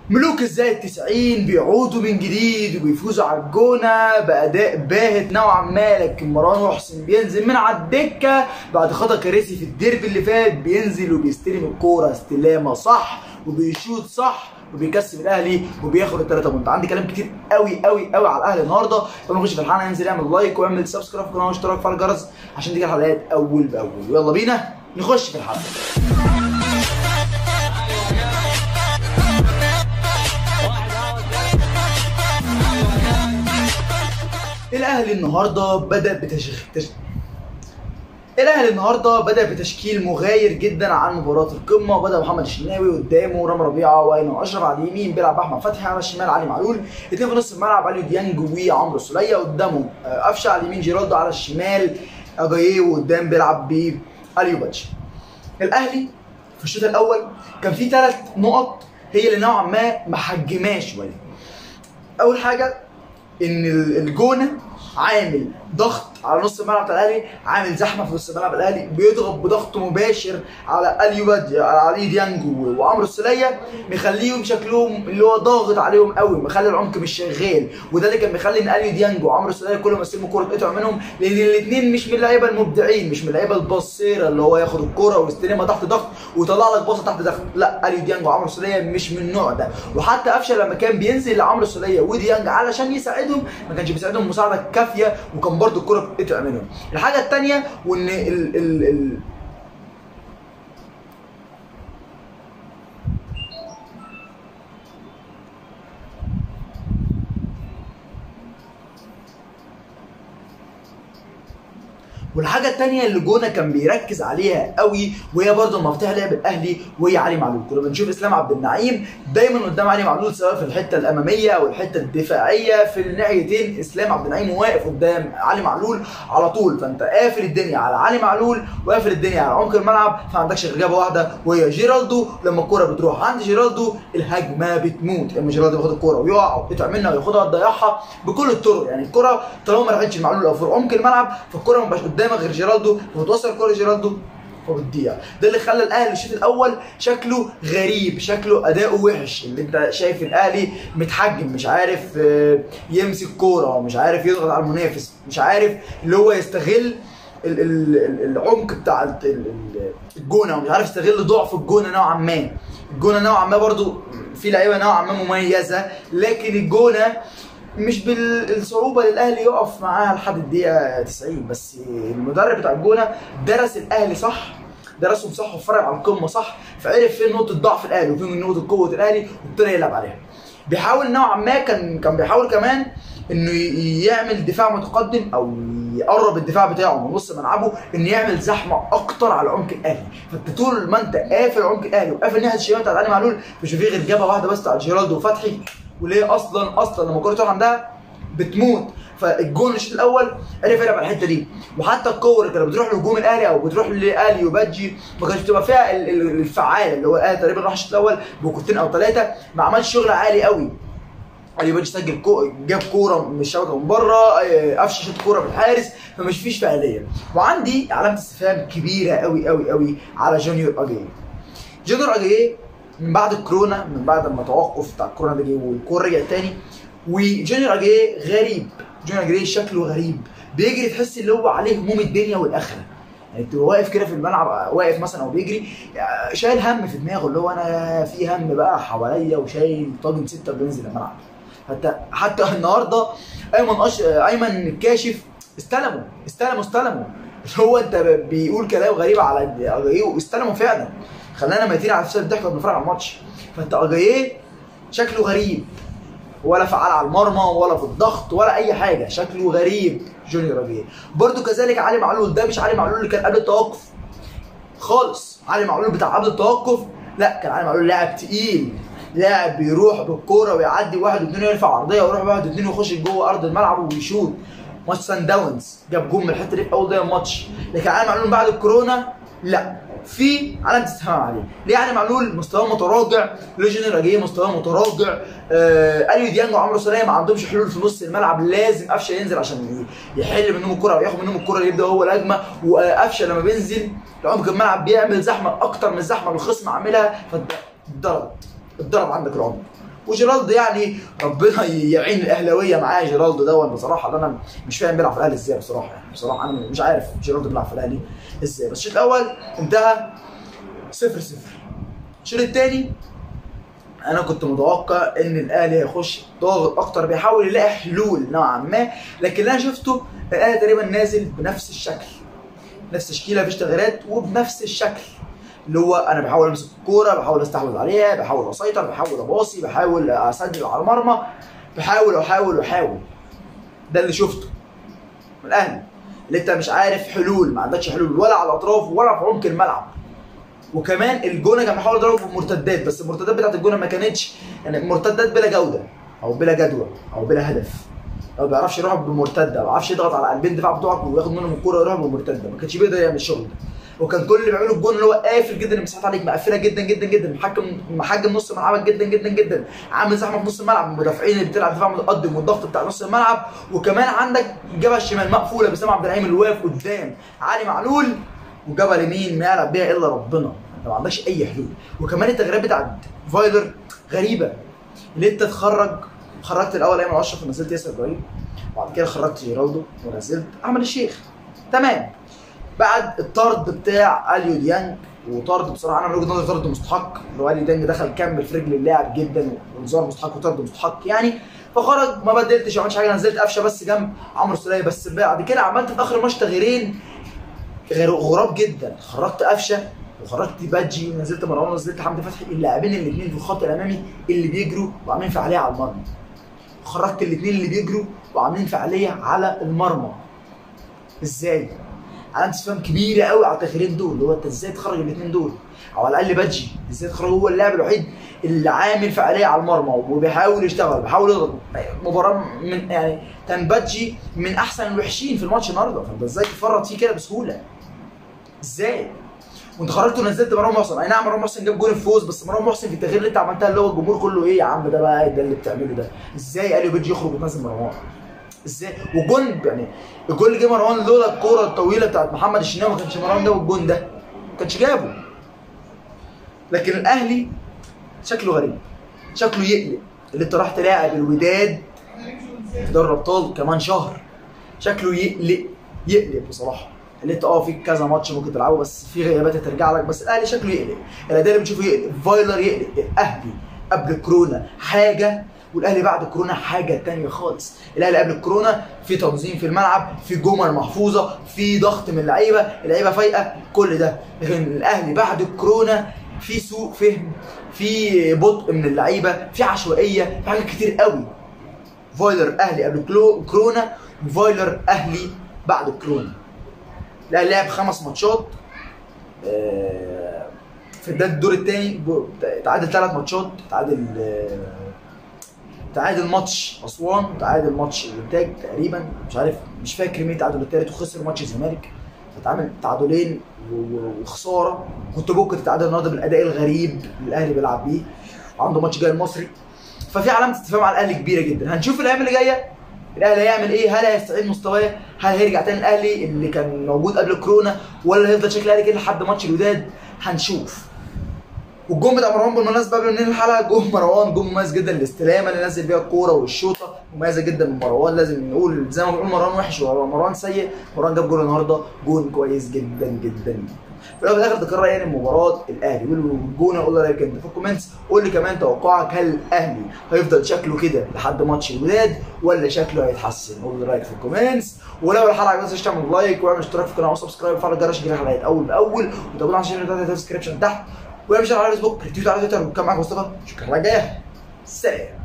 ملوك ازاي التسعين بيعودوا من جديد وبيفوزوا على الجونة بأداء باهت نوعا ما لكن مروان محسن بينزل من على الدكة بعد خطأ كارثي في الديربي اللي فات بينزل وبيستلم الكورة استلامة صح وبيشوط صح وبيكسب الاهلي وبياخد الثلاثه بونت عندي كلام كتير قوي قوي قوي على الاهلي النهارده فما نخش في الحلقه ننزل اعمل لايك واعمل سبسكرايب في القناه واشتراك في الجرس عشان تيجي الحلقات اول باول يلا بينا نخش في الحلقه الاهلي النهارده بدا بتشغيل تش... الاهلي النهارده بدا بتشكيل مغاير جدا عن مباراه القمه بدا محمد الشناوي قدامه رامي ربيعه وايمن اشرف على اليمين بيلعب احمد فتحي على الشمال علي معلول اثنين في نص الملعب علي ديانج وعمرو السوليه قدامه قفشه على اليمين جيرالدو على الشمال اجاييه وقدام بيلعب باليو باتش الاهلي في الشوط الاول كان في ثلاث نقط هي اللي نوعا ما محجماه شويه اول حاجه ان الجونه عامل ضغط على نص الملعب بتاع الاهلي عامل زحمه في نص الملعب الاهلي بيضغط بضغط مباشر على اليو على علي ديانج وعمرو السوليه مخليهم شكلهم اللي هو ضاغط عليهم قوي مخلي العمق مش شغال وده اللي كان بيخلي ان اليو ديانج وعمرو السوليه كل ما يستلموا الكوره تقطع منهم لان الاثنين مش من اللعيبه المبدعين مش من اللعيبه البصيره اللي هو ياخد الكوره ويستلمها تحت ضغط ويطلع لك باصه تحت ضغط لا اليو ديانج وعمرو السوليه مش من النوع ده وحتى قفشه لما كان بينزل لعمرو السوليه وديانج علشان يساعدهم ما كانش بيساعدهم مساعده كافيه وكان برده الكوره بتقطع منهم الحاجه الثانيه وان ال ال ال والحاجه الثانيه اللي جونا كان بيركز عليها قوي وهي برده مفتاح لعب الاهلي وهي علي معلول كنا بنشوف اسلام عبد النعيم دايما قدام علي معلول سواء في الحته الاماميه او الحته الدفاعيه في الناحيتين اسلام عبد النعيم واقف قدام علي معلول على طول فانت قافل الدنيا على علي معلول وقافل الدنيا على عمق الملعب فما عندكش غير اجابه واحده وهي جيرالدو لما الكوره بتروح عند جيرالدو الهجمه بتموت لما جيرالدو بياخد الكوره ويقع ويقطع منها وياخدها ويضيعها بكل الطرق يعني الكوره طالما ما راحتش المعلول او في عمق الملعب فالكوره ما بقاش قدامك غير جيرالدو وتوصل الكوره لجيرالدو فبتضيع ده اللي خلى الاهلي الشوط الاول شكله غريب شكله اداؤه وحش اللي انت شايف الاهلي متحجم مش عارف يمسك كوره مش عارف يضغط على المنافس مش عارف اللي هو يستغل العمق بتاع الجونه ومش عارف يستغل ضعف الجونه نوعا ما الجونه نوعا ما برضو في لعيبه نوعا ما مميزه لكن الجونه مش بالصعوبه اللي الاهلي يقف معاها لحد الدقيقه 90 بس المدرب بتاع الجونه درس الاهلي صح درسهم صح وفرق على القمه صح فعرف فين نقطه ضعف الاهلي وفين نقطه قوه الاهلي وابتدى يلعب عليها بيحاول نوعا ما كان كان بيحاول كمان انه يعمل دفاع متقدم او يقرب الدفاع بتاعه من نص ملعبه انه يعمل زحمه اكتر على عمق الاهلي فانت طول ما انت قافل عمق الاهلي وقافل ناحيه الشمال بتاعت علي معلول مش في غير جبهه واحده بس بتاعت جيرالدو وفتحي وليه اصلا اصلا لما الكوره تروح عندها بتموت فالجون الشوط الاول عرف يلعب على الحته دي وحتى الكور اللي كانت بتروح لهجوم الاهلي او بتروح لالي وبادجي ما كانتش بتبقى فيها الفعال اللي هو الاهلي تقريبا راح الشوط الاول بكورتين او ثلاثه ما عملش شغل عالي قوي علي بادجي سجل كو... جاب كوره من الشبكه من بره قفشه شاط كوره بالحارس فمش فيش فعاليه وعندي علامه استفهام كبيره قوي قوي قوي على جونيور اجاي جونيور اجاي من بعد الكورونا من بعد ما توقف بتاع الكورونا ده جه والكوره رجعت تاني وجونيور اجاي غريب جونيور اجاي شكله غريب بيجري تحس اللي هو عليه هموم الدنيا والاخره يعني تبقى واقف كده في الملعب واقف مثلا او بيجري شايل هم في دماغه اللي هو انا في هم بقى حواليا وشايل طاجن سته بينزل الملعب حتى حتى النهارده ايمن أش... ايمن الكاشف استلموا استلموا استلموا اللي هو انت بيقول كلام غريب على اجاييه استلموا فعلا خلانا ميتين على نفسنا الضحك واحنا بنتفرج على الماتش فانت اجاييه شكله غريب ولا فعال على المرمى ولا في الضغط ولا اي حاجه شكله غريب جونيور اجاييه برده كذلك علي معلول ده مش علي معلول اللي كان قبل التوقف خالص علي معلول بتاع قبل التوقف لا كان علي معلول لاعب تقيل لاعب بيروح بالكوره ويعدي واحد واثنين ويرفع عرضيه ويروح واحد واثنين ويخش جوه ارض الملعب ويشوط ماتش سان داونز جاب جون من الحته دي في اول دقيقه الماتش لكن علي معلول بعد الكورونا لا في علامه استفهام عليه ليه علي معلول مستواه متراجع لوجينير اجيه مستواه متراجع آه اليو ديانج وعمرو سوليه ما عندهمش حلول في نص الملعب لازم قفشه ينزل عشان يحل منهم الكره وياخد منهم الكره اللي يبدا هو الهجمه وقفشه لما بينزل لعمق الملعب بيعمل زحمه اكتر من الزحمه اللي الخصم عاملها فانت اتضرب اتضرب عندك العمق وجيرالدو يعني ربنا يعين الاهلاويه معاه جيرالدو دوت بصراحه اللي انا مش فاهم بيلعب في الاهلي ازاي بصراحه يعني بصراحه انا مش عارف جيرالدو بيلعب في الاهلي ازاي بس الشوط الاول انتهى 0 0 الشوط الثاني انا كنت متوقع ان الاهلي هيخش ضاغط اكتر بيحاول يلاقي حلول نوعا ما لكن اللي انا شفته الاهلي تقريبا نازل بنفس الشكل نفس التشكيله مفيش تغييرات وبنفس الشكل اللي هو انا بحاول امسك الكوره بحاول استحوذ عليها بحاول اسيطر بحاول اباصي بحاول اسجل على المرمى بحاول واحاول واحاول ده اللي شفته من الاهلي اللي انت مش عارف حلول ما عندكش حلول ولا على الاطراف ولا في عمق الملعب وكمان الجونه كان بيحاول يضربه بمرتدات بس المرتدات بتاعت الجونه ما كانتش يعني مرتدات بلا جوده او بلا جدوى او بلا هدف ما بيعرفش يروح بمرتده ما بيعرفش يضغط على قلبين الدفاع بتوعك وياخد منهم الكوره ويروح بمرتده ما كانش بيقدر يعمل الشغل ده وكان كل اللي بيعمله الجون اللي هو قافل جدا المساحات عليك مقفله جدا جدا جدا محكم محجم نص ملعبك جدا جدا جدا عامل زحمه في نص الملعب المدافعين اللي بتلعب دفاع متقدم والضغط بتاع نص الملعب وكمان عندك الجبهه الشمال مقفوله بسام عبد الرحيم اللي واقف قدام علي معلول والجبهه اليمين ما يعلم بيها الا ربنا انت ما عندكش اي حلول وكمان التغييرات بتاعت فايلر غريبه اللي انت تخرج خرجت الاول ايمن اشرف ونزلت ياسر ابراهيم وبعد كده خرجت جيرالدو ونزلت احمد الشيخ تمام بعد الطرد بتاع اليو ديانج وطرد بصراحه انا من وجهه نظري طرد مستحق اللي هو اليو ديانج دخل كمل في رجل اللاعب جدا وانذار مستحق وطرد مستحق يعني فخرج ما بدلتش ما عملتش حاجه نزلت قفشه بس جنب عمرو سوليه بس بعد كده عملت في اخر الماتش تغييرين غير غراب جدا خرجت قفشه وخرجت بادجي ونزلت مروان ونزلت حمدي فتحي اللاعبين الاثنين في الخط الامامي اللي بيجروا وعاملين فعاليه على المرمى خرجت الاثنين اللي بيجروا وعاملين فعاليه على المرمى ازاي؟ علامه استفهام كبيره قوي على التغييرين دول اللي هو انت ازاي تخرج الاثنين دول او على الاقل بادجي ازاي تخرج هو اللاعب الوحيد اللي عامل فعاليه على المرمى وبيحاول يشتغل بيحاول يضغط مباراه من يعني كان بادجي من احسن الوحشين في الماتش النهارده فانت ازاي تفرط فيه كده بسهوله ازاي وانت خرجت ونزلت مروان محسن اي نعم مروان محسن جاب جول الفوز بس مروان محسن في التغيير اللي انت عملتها اللي هو الجمهور كله ايه يا عم ده بقى ده اللي بتعمله ده ازاي اليو بيجي يخرج وتنزل مروان ازاي وجون يعني الجول اللي جه مروان لولا الكوره الطويله بتاعت محمد الشناوي ما كانش مروان جاب الجون ده ما كانش جابه لكن الاهلي شكله غريب شكله يقلق اللي انت راح تلاعب الوداد في دوري الابطال كمان شهر شكله يقلق يقلق بصراحه اللي انت اه في كذا ماتش ممكن تلعبه بس في غيابات هترجع لك بس الاهلي شكله يقلق الاداء اللي بنشوفه يقلق فايلر يقلق الاهلي قبل كورونا حاجه والاهلي بعد كورونا حاجه تانية خالص الاهلي قبل الكورونا في تنظيم في الملعب في جمل محفوظه في ضغط من اللعيبه اللعيبه فايقه كل ده لكن الاهلي بعد الكورونا في سوء فهم في بطء من اللعيبه في عشوائيه في حاجات كتير قوي فايلر اهلي قبل كلو- كورونا وفايلر اهلي بعد الكورونا الاهلي لعب خمس ماتشات آه، في بدايه الدور الثاني تعادل ثلاث ماتشات تعادل آه، تعادل ماتش اسوان تعادل ماتش الانتاج تقريبا مش عارف مش فاكر مين تعادل الثالث وخسر ماتش الزمالك فتعامل تعادلين و- و- وخساره كنت ممكن تتعادل النهارده بالاداء الغريب اللي الاهلي بيلعب بيه وعنده ماتش جاي المصري ففي علامه استفهام على الاهلي كبيره جدا هنشوف الايام اللي جايه الاهلي هيعمل ايه هل هيستعيد مستواه هل هيرجع تاني الاهلي اللي كان موجود قبل الكورونا ولا هيفضل شكل الاهلي كده لحد ماتش الوداد هنشوف والجون بتاع مروان بالمناسبه قبل ما ننهي الحلقه جون مروان جون مميز جدا الاستلامه اللي نزل بيها الكوره والشوطه مميزه جدا من مروان لازم نقول زي ما بنقول مروان وحش ومروان سيء مروان جاب جول النهارده جون كويس جدا جدا في الاول وفي الاخر تكرر يعني مباراه الاهلي والجون قول لي رايك انت في الكومنتس قول لي كمان توقعك هل الاهلي هيفضل شكله كده لحد ماتش الوداد ولا شكله هيتحسن قول لي رايك في الكومنتس ولو الحلقه عجبتك ما تنساش تعمل لايك واعمل اشتراك في القناه وسبسكرايب وفعل الجرس عشان الحلقات اول باول وتابعونا على الشاشه بتاعت الديسكربشن تحت واعمل شير على الفيسبوك ريتويت على تويتر وكان معاك مصطفى شكرا على الجايه سلام